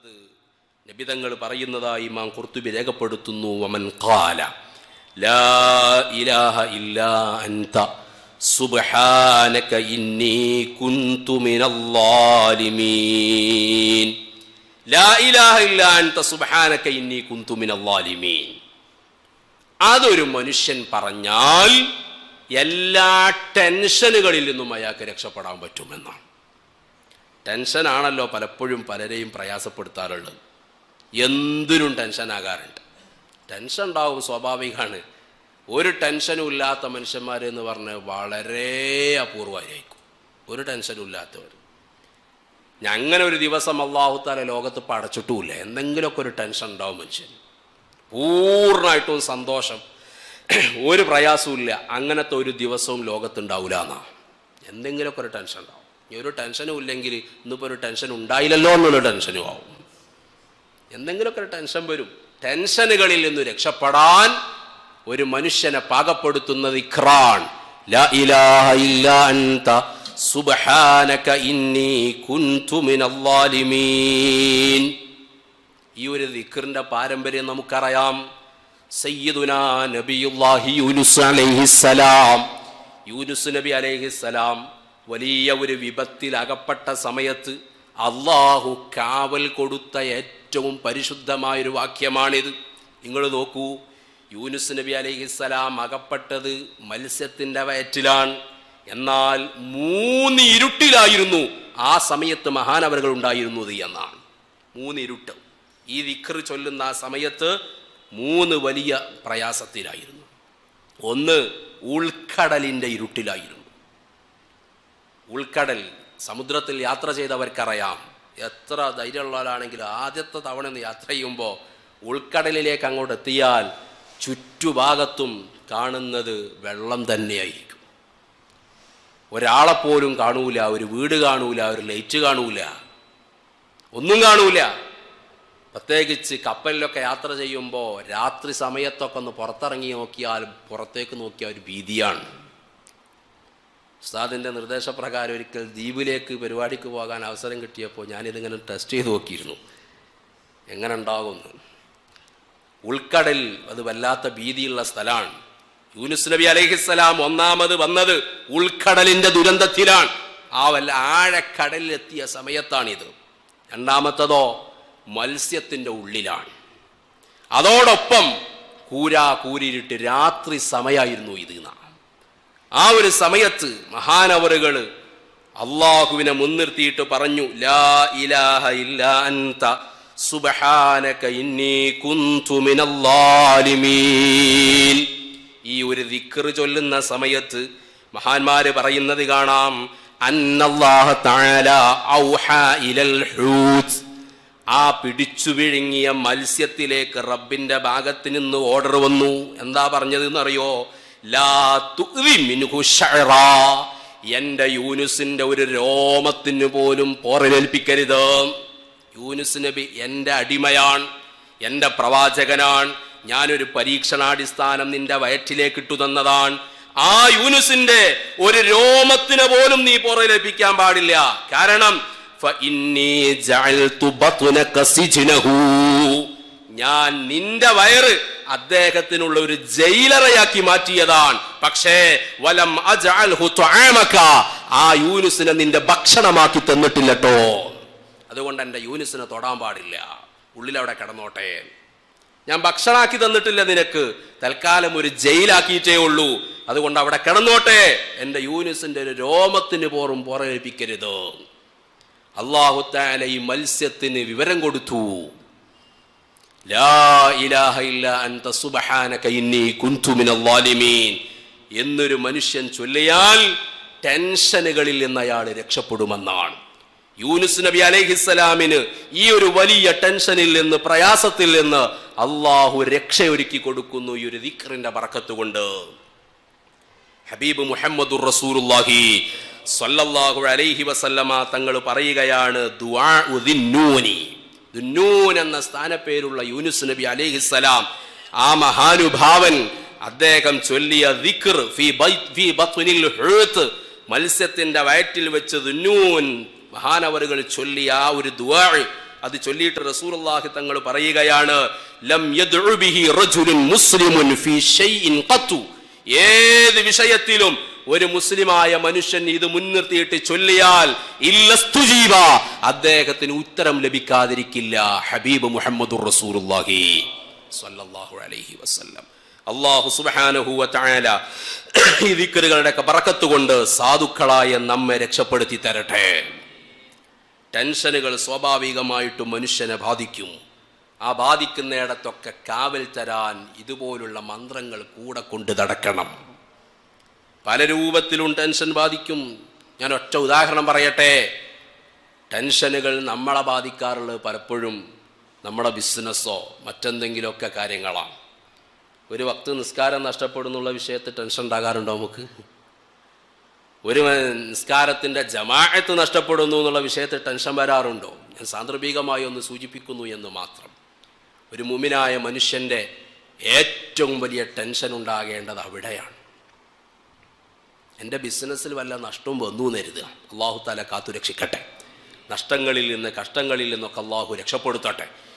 അത് നബിതങ്ങൾ പറയുന്നതായി ഇമാം ഖുർത്തുബി രേഖപ്പെടുത്തുന്നു വമൻ ഖാല ലാ ഇലാഹ ഇല്ലാ അൻത സുബ്ഹാനക ഇന്നി കുന്തു മിനൽ ളാലിമീൻ ലാ ഇലാഹ ഇല്ലാ അൻത സുബ്ഹാനക ഇന്നി കുന്തു മിനൽ ളാലിമീൻ അതൊരു മനുഷ്യൻ പറഞ്ഞാൽ എല്ലാ ടെൻഷനുകളിൽ നിന്നും അയാൾക്ക് രക്ഷപ്പെടാൻ പറ്റുമെന്നാണ് ടെൻഷനാണല്ലോ പലപ്പോഴും പലരെയും പ്രയാസപ്പെടുത്താറുള്ളത് എന്തിനും ടെൻഷനാകാറുണ്ട് ടെൻഷൻ ഉണ്ടാവും സ്വാഭാവികമാണ് ഒരു ടെൻഷനും ഇല്ലാത്ത മനുഷ്യന്മാർ എന്ന് പറഞ്ഞ് വളരെ അപൂർവമായിരിക്കും ഒരു ടെൻഷനും ഇല്ലാത്തവർ അങ്ങനെ ഒരു ദിവസം അള്ളാഹുത്താല ലോകത്ത് പടച്ചിട്ടുമില്ല എന്തെങ്കിലുമൊക്കെ ഒരു ടെൻഷൻ ഉണ്ടാവും മനുഷ്യന് പൂർണ്ണമായിട്ടും സന്തോഷം ഒരു പ്രയാസവും ഇല്ല അങ്ങനത്തെ ഒരു ദിവസവും ലോകത്തുണ്ടാവില്ല എന്നാ എന്തെങ്കിലുമൊക്കെ ഒരു ടെൻഷൻ ഉണ്ടാവും ഇനി ഒരു ടെൻഷനും ഇല്ലെങ്കിൽ ഇന്നിപ്പോൾ ഒരു ടെൻഷൻ ഉണ്ടായില്ലല്ലോ എന്നുള്ള ടെൻഷനും ആവും എന്തെങ്കിലുമൊക്കെ ഒരു ടെൻഷൻ വരും ടെൻഷനുകളിൽ നിന്ന് രക്ഷപ്പെടാൻ ഒരു മനുഷ്യനെ പാകപ്പെടുത്തുന്നത് ഇഖ്റാൻ ലാ ഇലാഹ ഇല്ലാ അൻത സുബ്ഹാനക ഇന്നി കുൻതു മിനൽ ളാലിമീൻ ഈ ഒരു ദിക്റിന്റെ പാരമ്പര്യം നമുക്കറിയാം സയ്യിദുനാ നബിയുല്ലാഹി യൂനുസ് അലൈഹിസ്സലാം യൂനുസ് നബി അലൈഹിസ്സലാം വലിയ ഒരു വിപത്തിൽ അകപ്പെട്ട സമയത്ത് അള്ളാഹു കാവൽ കൊടുത്ത ഏറ്റവും പരിശുദ്ധമായൊരു വാക്യമാണിത് നിങ്ങൾ നോക്കൂ യൂനുസ് നബി അലൈഹിസ്സലാം അകപ്പെട്ടത് മത്സ്യത്തിൻ്റെ വയറ്റിലാണ് എന്നാൽ മൂന്ന് ഇരുട്ടിലായിരുന്നു ആ സമയത്ത് മഹാനവറുകൾ ഉണ്ടായിരുന്നത് എന്നാണ് മൂന്ന് ഇരുട്ട് ഈ വിക്ർ ചൊല്ലുന്ന ആ സമയത്ത് മൂന്ന് വലിയ പ്രയാസത്തിലായിരുന്നു ഒന്ന് ഉൾക്കടലിൻ്റെ ഇരുട്ടിലായിരുന്നു ഉൾക്കടൽ സമുദ്രത്തിൽ യാത്ര ചെയ്തവർക്കറിയാം എത്ര ധൈര്യമുള്ളവരാണെങ്കിൽ ആദ്യത്തെ തവണ ഒന്ന് യാത്ര ചെയ്യുമ്പോൾ ഉൾക്കടലിലേക്ക് അങ്ങോട്ട് എത്തിയാൽ ചുറ്റുഭാഗത്തും കാണുന്നത് വെള്ളം തന്നെയായിരിക്കും ഒരാളെപ്പോലും കാണൂല ഒരു വീട് കാണൂല ഒരു ലൈറ്റ് കാണൂല ഒന്നും കാണൂല പ്രത്യേകിച്ച് കപ്പലിലൊക്കെ യാത്ര ചെയ്യുമ്പോൾ രാത്രി സമയത്തൊക്കെ ഒന്ന് പുറത്തിറങ്ങി നോക്കിയാൽ പുറത്തേക്ക് നോക്കിയ ഒരു ഭീതിയാണ് ഉസ്താദിൻ്റെ നിർദ്ദേശപ്രകാരം ഒരിക്കൽ ദ്വീപിലേക്ക് പരിപാടിക്ക് പോകാൻ അവസരം കിട്ടിയപ്പോൾ ഞാനിതിങ്ങനെ ടെസ്റ്റ് ചെയ്ത് നോക്കിയിരുന്നു എങ്ങനെ ഉണ്ടാകുമെന്ന് ഉൾക്കടൽ അത് വല്ലാത്ത ഭീതിയുള്ള സ്ഥലമാണ് യൂനുസ് നബി അലൈഹിസ്സലാം ഒന്നാമത് വന്നത് ഉൾക്കടലിൻ്റെ ദുരന്തത്തിലാണ് ആ വല്ല ആഴക്കടലിലെത്തിയ സമയത്താണിത് രണ്ടാമത്തതോ മത്സ്യത്തിൻ്റെ ഉള്ളിലാണ് അതോടൊപ്പം കൂരാ കൂരിരുട്ട് രാത്രി സമയമായിരുന്നു ഇത് നാം ആ ഒരു സമയത്ത് മഹാനവറുകൾ അള്ളാഹുവിനെ മുൻനിർത്തിയിട്ട് പറഞ്ഞു ലാ ഇലാഹ ഇല്ലാ അൻത സുബ്ഹാനക ഇന്നി കുന്തു മിനൽ ളാലിമീൻ ഈ ഒരു ദിക്ർ ചൊല്ലുന്ന സമയത്ത് മഹാന്മാര് പറയുന്നത് കാണാം അന്നല്ലാഹ തആല ഔഹാ ഇലൽ ഹൂത്ത് ആ പിടിച്ചു വിഴുങ്ങിയ മത്സ്യത്തിലേക്ക് റബ്ബിന്റെ ഭാഗത്ത് നിന്ന് ഓർഡർ വന്നു എന്താ പറഞ്ഞത് എന്നറിയോ ലാ തുഅ്വി മിൻഹു ശഅറാ എന്റെ യൂനുസിന്റെ ഒരു രോമത്തിന് പോലും പോറലേൽപ്പിക്കരുത് യൂനുസ് നബി എൻ്റെ അടിമയാണ് എൻ്റെ പ്രവാചകനാണ് ഞാനൊരു പരീക്ഷണാടിസ്ഥാനം നിന്റെ വയറ്റിലേക്ക് ഇട്ടു തന്നതാണ് ആ യൂനുസിന്റെ ഒരു രോമത്തിന് പോലും നീ പുറയിലേപ്പിക്കാൻ പാടില്ല കാരണം ഫഇന്നീ ജഅൽതു ബത്നക സിജ്നഹു. ഞാൻ നിന്റെ വയറ് അദ്ദേഹത്തിനുള്ള ഒരു ജയിലറയാക്കി മാറ്റിയതാണ് പക്ഷേ വലം അജ്അൽഹു തുആമക. ആ യൂനുസിനെ നിന്റെ ഭക്ഷണമാക്കി തന്നിട്ടില്ലട്ടോ അതുകൊണ്ട് എൻ്റെ യൂനിസിനെ തൊടാൻ പാടില്ല ഉള്ളിലവിടെ കിടന്നോട്ടെ ഞാൻ ഭക്ഷണാക്കി തന്നിട്ടില്ല നിനക്ക് തൽക്കാലം ഒരു ജയിലാക്കിയിട്ടേ ഉള്ളൂ അതുകൊണ്ട് അവിടെ കിടന്നോട്ടെ എൻ്റെ യൂനിസിൻ്റെ ഒരു രോമത്തിന് പോറും പുറമേൽപ്പിക്കരുത് അള്ളാഹുത്താല ഈ മത്സ്യത്തിന് വിവരം കൊടുത്തു ലാ ഇലാഹ ഇല്ല അൻത സുബ്ഹാനക ഇന്നി കുന്തു മിനൽ ളാലിമീൻ എന്നൊരു മനുഷ്യൻ ചൊല്ലിയാൽ ടെൻഷനുകളിൽ നിന്ന് അയാൾ രക്ഷപ്പെടുമെന്നാണ് യൂനുസ് നബി അലൈഹിസ്സലാമിന് ഈ ഒരു വലിയ ടെൻഷനിൽ നിന്ന് പ്രയാസത്തിൽ നിന്ന് അള്ളാഹു രക്ഷയൊരുക്കി കൊടുക്കുന്നു ഈ ഒരു ദിക്റിന്റെ പറക്കത്ത് കൊണ്ട് ഹബീബ് മുഹമ്മദുർ റസൂലുള്ളാഹി സ്വല്ലല്ലാഹു അലൈഹി വസല്ലമ തങ്ങൾ പറയുകയാണ് ദുആഉ ദിന്നൂനി ദുന്നൂൻ എന്ന സ്ഥാനപ്പേരുള്ള യൂനുസ് നബി അലൈഹിസ്സലാം ആ മഹാനുഭാവൻ അദ്ദേഹം ചൊല്ലിയ ദിക്ർ ഫി ബൈ- ഫി ബത്നിൽ ഹൂത്ത് മത്സ്യത്തിന്റെ വയറ്റിൽ വെച്ച് ദുന്നൂൻ മഹാനവറുകൾ ചൊല്ലിയ ആ ഒരു ദുആ അത് ചൊല്ലിയിട്ട് റസൂലുള്ളാഹി തങ്ങൾ പറയുകയാണ് ലം യദ്ഉ ബിഹി റജുലുൻ മുസ്ലിമുൻ ഫീ ഷൈഇൻ ഖത്തു ഏത് വിഷയത്തിലും ഒരു മുസ്ലിമായ മനുഷ്യൻ ഇത് മുൻനിർത്തിയിട്ട് ചൊല്ലിയാൽ ഇല്ലസ്തുജീബ അദ്ദേഹത്തിന് ഉത്തരം ലഭിക്കാതിരിക്കില്ല ഹബീബ് മുഹമ്മദുർ റസൂലുള്ളാഹി സ്വല്ലല്ലാഹു അലൈഹി വസല്ലം അള്ളാഹു സുബ്ഹാനഹു വ തആല ഈ ദിക്റുകളുടെ ഒക്കെ ബറക്കത്ത് കൊണ്ട് സാധുക്കളായ നമ്മെ രക്ഷപ്പെടുത്തി തരട്ടെ ടെൻഷനുകൾ സ്വാഭാവികമായിട്ടും മനുഷ്യനെ ബാധിക്കും ആ ബാധിക്കുന്നിടത്തൊക്കെ കാവൽ തരാൻ ഇതുപോലുള്ള മന്ത്രങ്ങൾ കൂടെ കൊണ്ട് നടക്കണം പല രൂപത്തിലും ടെൻഷൻ ബാധിക്കും ഞാൻ ഒറ്റ ഉദാഹരണം പറയട്ടെ ടെൻഷനുകൾ നമ്മളെ ബാധിക്കാറുള്ളത് പലപ്പോഴും നമ്മുടെ ബിസിനസ്സോ മറ്റെന്തെങ്കിലുമൊക്കെ കാര്യങ്ങളാണ് ഒരു വക്ത് നിസ്കാരം നഷ്ടപ്പെടുന്നുള്ള വിഷയത്തിൽ ടെൻഷൻ ഉണ്ടാകാറുണ്ടോ നമുക്ക് ഒരു നിസ്കാരത്തിൻ്റെ ജമാഅത്ത് നഷ്ടപ്പെടുന്നു എന്നുള്ള വിഷയത്തിൽ ടെൻഷൻ വരാറുണ്ടോ ഞാൻ സാന്ദർഭികമായി ഒന്ന് സൂചിപ്പിക്കുന്നു എന്ന് മാത്രം ഒരു മുമിനായ മനുഷ്യൻ്റെ ഏറ്റവും വലിയ ടെൻഷൻ ഉണ്ടാകേണ്ടത് അവിടെയാണ് എൻ്റെ ബിസിനസ്സിൽ വല്ല നഷ്ടവും വന്നു എന്നരുതുക അള്ളാഹു താല കാത്തു രക്ഷിക്കട്ടെ നഷ്ടങ്ങളിൽ നിന്ന് കഷ്ടങ്ങളിൽ നിന്നൊക്കെ അള്ളാഹു രക്ഷപ്പെടുത്തട്ടെ